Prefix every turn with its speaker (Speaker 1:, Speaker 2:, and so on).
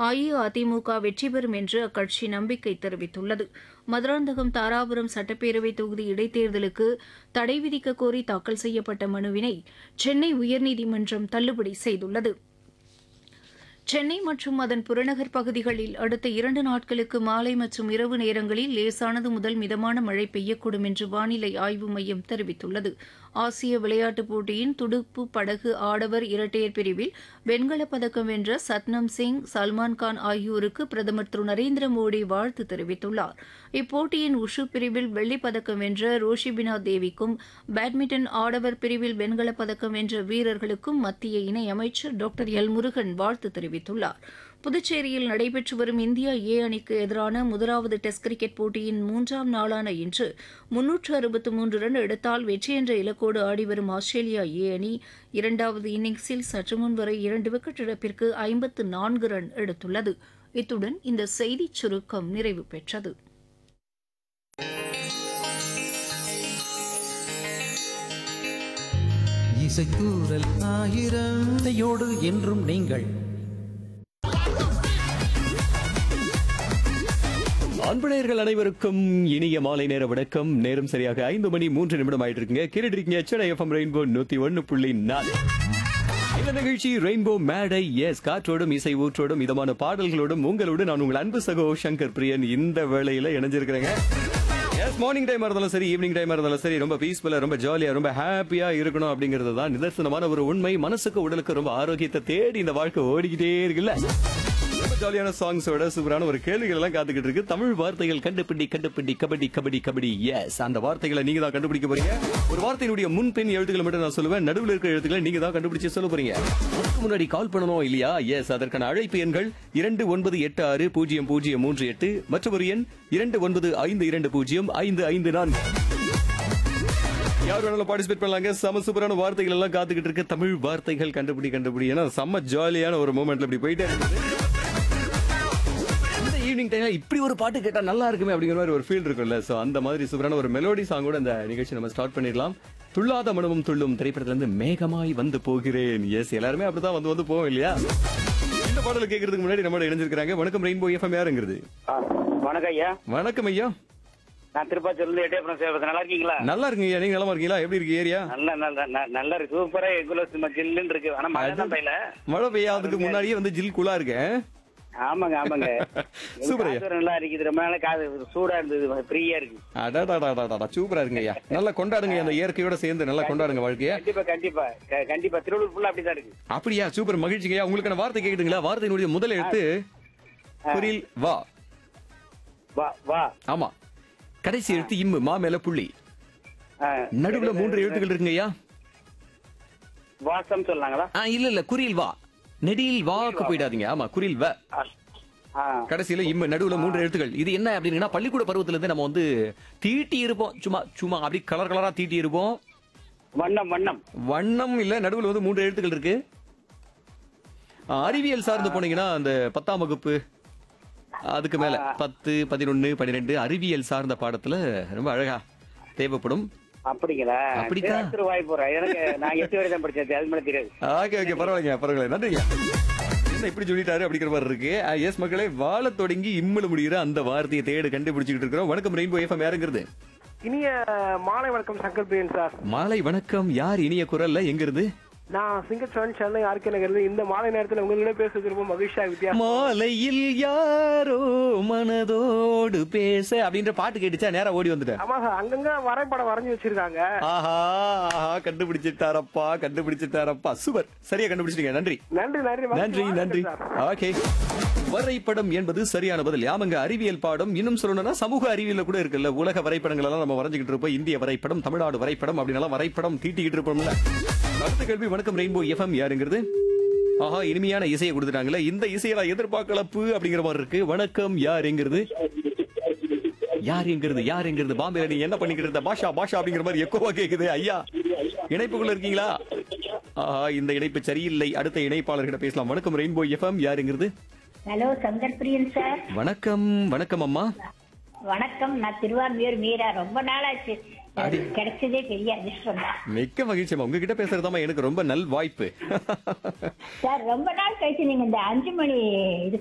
Speaker 1: அஇஅதிமுக வெற்றி பெறும் என்று அக்கட்சி நம்பிக்கை தெரிவித்துள்ளது மதுராந்தகம் தாராபுரம் சட்டப்பேரவை தொகுதி இடைத்தேர்தலுக்கு தடை விதிக்க கோரி தாக்கல் செய்யப்பட்ட மனுவினை சென்னை உயர்நீதிமன்றம் தள்ளுபடி செய்துள்ளது சென்னை மற்றும் அதன் புறநகர் பகுதிகளில் அடுத்த இரண்டு நாட்களுக்கு மாலை மற்றும் இரவு நேரங்களில் லேசானது முதல் மிதமான மழை பெய்யக்கூடும் என்று வானிலை ஆய்வு மையம் தெரிவித்துள்ளது ஆசிய விளையாட்டுப் போட்டியின் துடுப்பு படகு ஆடவர் இரட்டையர் பிரிவில் வெண்கலப் பதக்கம் வென்ற சத்னம் சிங் சல்மான் கான் ஆகியோருக்கு பிரதமர் திரு நரேந்திர மோடி வாழ்த்து தெரிவித்துள்ளார் இப்போட்டியின் உஷு பிரிவில் வெள்ளிப் பதக்கம் வென்ற ரோஷிபினா தேவிக்கும் பேட்மிண்டன் ஆடவர் பிரிவில் வெண்கலப் பதக்கம் வென்ற வீரர்களுக்கும் மத்திய இணையமைச்சர் டாக்டர் எல் முருகன் வாழ்த்து தெரிவித்துள்ளார் புதுச்சேரியில் நடைபெற்று வரும் இந்தியா ஏ அணிக்கு எதிரான முதலாவது டெஸ்ட் கிரிக்கெட் போட்டியின் மூன்றாம் நாளான இன்று முன்னூற்று அறுபத்து மூன்று ரன் எடுத்தால் வெற்றி என்ற இலக்கோடு ஆடிவரும் ஆஸ்திரேலியா ஏ அணி இரண்டாவது இன்னிங்ஸில் சற்று முன் வரை இரண்டு விக்கெட் இழப்பிற்கு ஐம்பத்து நான்கு ரன் எடுத்துள்ளது இத்துடன் இந்த செய்திச் சுருக்கம் நிறைவு பெற்றது
Speaker 2: இசைத்தூரல் ஆயிரம்
Speaker 3: இசையோடு என்றும் நீங்கள்
Speaker 4: அன்புடையர்கள் அனைவருக்கும் இனிய மாலை நேர வணக்கம் நேரம் சரியாக ஐந்து மணி மூன்று நிமிடம் ஆயிட்டு இருக்குங்க கேட்டுட்டு இருக்கீங்க சென்னை எஃப்எம் ரெயின்போ நூத்தி ஒன்னு புள்ளி நாலு இந்த நிகழ்ச்சி ரெயின்போ மேடை எஸ் காற்றோடும் இசை ஊற்றோடும் இதமான பாடல்களோடும் உங்களோடு நான் உங்கள் அன்பு சகோ சங்கர் பிரியன் இந்த வேளையில இணைஞ்சிருக்கிறேங்க எஸ் மார்னிங் டைம் இருந்தாலும் சரி ஈவினிங் டைம் இருந்தாலும் சரி ரொம்ப பீஸ்ஃபுல்லா ரொம்ப ஜாலியா ரொம்ப ஹாப்பியா இருக்கணும் அப்படிங்கிறது தான் நிதர்சனமான ஒரு உண்மை மனசுக்கு உடலுக்கு ரொம்ப ஆரோக்கியத்தை தேடி இந்த வாழ்க்கை ஓடிக்கிட்டே இருக்குல்ல ரொம்ப ஜாலியான சாங்ஸோட சூப்பரான ஒரு கேள்விகள் எல்லாம் காத்துக்கிட்டு இருக்கு தமிழ் வார்த்தைகள் கண்டுபிடி கண்டுபிடி கபடி கபடி கபடி எஸ் அந்த வார்த்தைகளை நீங்க தான் கண்டுபிடிக்க போறீங்க ஒரு வார்த்தையினுடைய முன்பின் எழுத்துக்களை மட்டும் நான் சொல்லுவேன் நடுவில் இருக்கிற எழுத்துக்களை நீங்க தான் கண்டுபிடிச்சு சொல்ல போறீங்க அதுக்கு முன்னாடி கால் பண்ணணும் இல்லையா எஸ் அதற்கான அழைப்பு எண்கள் இரண்டு ஒன்பது எட்டு ஆறு பூஜ்ஜியம் பூஜ்ஜியம் மூன்று எட்டு மற்றும் ஒரு எண் இரண்டு ஒன்பது ஐந்து இரண்டு பூஜ்ஜியம் ஐந்து ஐந்து நான்கு யார் வேணாலும் பார்ட்டிசிபேட் பண்ணலாங்க செம சூப்பரான வார்த்தைகள் எல்லாம் காத்துக்கிட்டு இருக்கு தமிழ் வார்த்தைகள் கண்டுபிடி கண்டுபிடி ஏன்னா செம்ம ஜாலியான ஒரு மூமெண்ட்ல இப்படி போயிட்டே இருக்குது இந்த ஈவினிங் டைம்ல இப்படி ஒரு பாட்டு கேட்டா நல்லா இருக்குமே அப்படிங்கிற மாதிரி ஒரு ஃபீல் இருக்கும்ல சோ அந்த மாதிரி சூப்பரான ஒரு மெலோடி சாங்கோட இந்த நிகழ்ச்சி நம்ம ஸ்டார்ட் பண்ணிடலாம் துள்ளாத மனமும் துள்ளும் திரைப்படத்துல இருந்து மேகமாய் வந்து போகிறேன் எஸ் எல்லாருமே அப்படிதான் வந்து வந்து போவோம் இல்லையா இந்த பாடல் கேட்கறதுக்கு முன்னாடி நம்மளோட இணைஞ்சிருக்காங்க வணக்கம் ரெயின்போ எஃப்எம் யாருங்கிறது
Speaker 5: ஆ, வணக்கம் ஐயா
Speaker 4: வணக்கம் ஐயா
Speaker 5: நான் திருப்பாச்சூர்ல இருந்து எட்டயபுரம் சேவத்தை நல்லா இருக்கீங்களா
Speaker 4: நல்லா இருக்குங்க ஐயா நீங்க நலமா இருக்கீங்களா எப்படி இருக்கு ஏரியா
Speaker 5: நல்ல நல்ல ந- நல்லா இருக்கு சூப்பரா எங்குள்ள சும்மா ஜில்லுன்னு இருக்கு ஆனா மழை தான் பெய்யல
Speaker 4: மழை பெய்யாததுக்கு முன்னாடியே வந்து ஜில் குலா இருக்கேன்
Speaker 5: ஆமாங்க ஆமாங்க
Speaker 4: சூப்பர் ஐயா.
Speaker 5: காத்து நல்லா இருக்குது ரொம்ப நாளா காது சூடா இருந்தது ஃப்ரீயா இருக்கு
Speaker 4: அடாடாடாடாடா சூப்பரா இருக்குங்க ஐயா நல்லா கொண்டாடுங்க அந்த இயற்கையோட சேர்ந்து நல்லா கொண்டாடுங்க வாழ்க்கைய
Speaker 5: கண்டிப்பா கண்டிப்பா க- கண்டிப்பா திருவள்ளூர் ஃபுல்லா அப்படிதான் இருக்கு
Speaker 4: அப்படியா சூப்பர் மகிழ்ச்சிங்க ஐயா உங்களுக்கான வார்த்தை கேக்குதுங்களா வார்த்தையினுடைய முதல் எழுத்து குரில் வா
Speaker 5: வா வா
Speaker 4: ஆமா கடைசி எழுத்து இம்மு மா மேல புள்ளி
Speaker 5: ஆ,
Speaker 4: நடுவுல மூன்று எழுத்துக்கள் இருக்குங்க ஐயா
Speaker 5: வாசம் சொல்லாங்களா
Speaker 4: ஆ, இல்ல இல்ல குரில் வா நெடியில் வாக்கு போயிடாதீங்க ஆமா குரில் வ
Speaker 5: ஆ,
Speaker 4: கடைசியில இம்மு நடுவுல மூன்று எழுத்துக்கள் இது என்ன அப்படின்னா பள்ளிக்கூட பருவத்துல இருந்து நம்ம வந்து தீட்டி இருப்போம் சும்மா சும்மா அப்படி கலர் கலரா தீட்டி இருப்போம்
Speaker 5: வண்ணம் வண்ணம்
Speaker 4: வண்ணம் இல்ல நடுவுல வந்து மூன்று எழுத்துக்கள் இருக்கு ஆ, அறிவியல் சார்ந்து போனீங்கன்னா அந்த பத்தாம் வகுப்பு அதுக்கு மேல பத்து பதினொன்னு பன்னிரெண்டு அறிவியல் சார்ந்த பாடத்துல ரொம்ப அழகா தேவைப்படும்
Speaker 5: அப்படிங்களா
Speaker 4: அப்படித்தான்.
Speaker 5: திரு வாய் போறேன் எனக்கு நான் எட்டு வரை தான் படிச்சேன் அது மேல தெரியாது
Speaker 4: ஓகே ஓகே பரவாயில்லைங்க பரவாயில்ல நன்றிங்க என்ன இப்படி சொல்லிட்டாரு அப்படிங்கிற மாதிரி இருக்கு எஸ் மக்களே வாழ தொடங்கி இம்மல முடிகிற அந்த வார்த்தையை தேடு கண்டுபிடிச்சிட்டு இருக்கிறோம் வணக்கம் ரெயின்போ எஃப்எம் யாருங்கிறது
Speaker 6: இனிய மாலை வணக்கம் சங்கர் பிரியன் சார்
Speaker 4: மாலை வணக்கம் யார் இனிய குரல்ல எங்க இருந்து
Speaker 6: நான் சிங்கச்சோன் சென்னை ஆர்கே நகர்ல இந்த மாலை நேரத்துல உங்களோட பேசுறது ரொம்ப மகிழ்ச்சியா வித்தியாசம்
Speaker 4: மாலையில் யாரோ மனதோடு பேச அப்படின்ற பாட்டு கேட்டுச்சா நேரா ஓடி வந்துட்டேன்
Speaker 6: ஆமா சார் அங்கங்க வரைபடம் வரைஞ்சு வச்சிருக்காங்க
Speaker 4: ஆஹா ஆஹா கண்டுபிடிச்சிட்டாரப்பா கண்டுபிடிச்சிட்டாரப்பா சூப்பர் சரியா கண்டுபிடிச்சிட்டீங்க நன்றி
Speaker 6: நன்றி நன்றி மகிழ்ச்சி.
Speaker 4: நன்றி
Speaker 6: வாழ்த்துக்கள்
Speaker 4: நன்றி
Speaker 6: சார்.
Speaker 4: ஓகே வரைபடம் என்பது சரியான பதில் ஆமாங்க அறிவியல் பாடம் இன்னும் சொல்லணும்னா சமூக அறிவியல்ல கூட இருக்குல்ல உலக வரைபடங்கள் எல்லாம் நம்ம வரைஞ்சுக்கிட்டு இருப்போம் இந்திய வரைபடம் தமிழ்நாடு வரைபடம் அப்படின்னாலும் வரைபடம் தீட்டிக்கிட்டு இருப்போம்ல அடுத்த கேள்வி வணக்கம் ரெயின்போ எஃப்எம் யாருங்கிறது ஆஹா இனிமையான இசையை கொடுத்துட்டாங்களே இந்த இசையை நான் எதிர்பார்க்கலப்பு அப்படிங்கிற மாதிரி இருக்கு வணக்கம் யாருங்கிறது யாருங்கிறது யாருங்கிறது பாம்பேல நீ என்ன பண்ணிக்கிட்டு இருந்த பாஷா பாஷா அப்படிங்கிற மாதிரி எக்கோவா கேக்குது ஐயா இணைப்புக்குள்ள இருக்கீங்களா ஆஹா இந்த இணைப்பு சரியில்லை அடுத்த இணைப்பாளர்கிட்ட பேசலாம் வணக்கம் ரெயின்போ எஃப்எம் யாருங்கிறது
Speaker 7: ஹலோ சங்கர் பிரியன் சார்
Speaker 4: வணக்கம் வணக்கம் அம்மா
Speaker 7: வணக்கம் நான் திருவான்மியூர் மீரா ரொம்ப நாளாச்சு
Speaker 4: அடி.
Speaker 7: கிடைச்சதே பெரிய அதிர்ஷ்டம் தான்
Speaker 4: மிக்க மகிழ்ச்சி அம்மா உங்ககிட்ட பேசுறதாம்மா எனக்கு ரொம்ப நல் வாய்ப்பு
Speaker 7: சார் ரொம்ப நாள் கழிச்சு நீங்க இந்த அஞ்சு மணி இது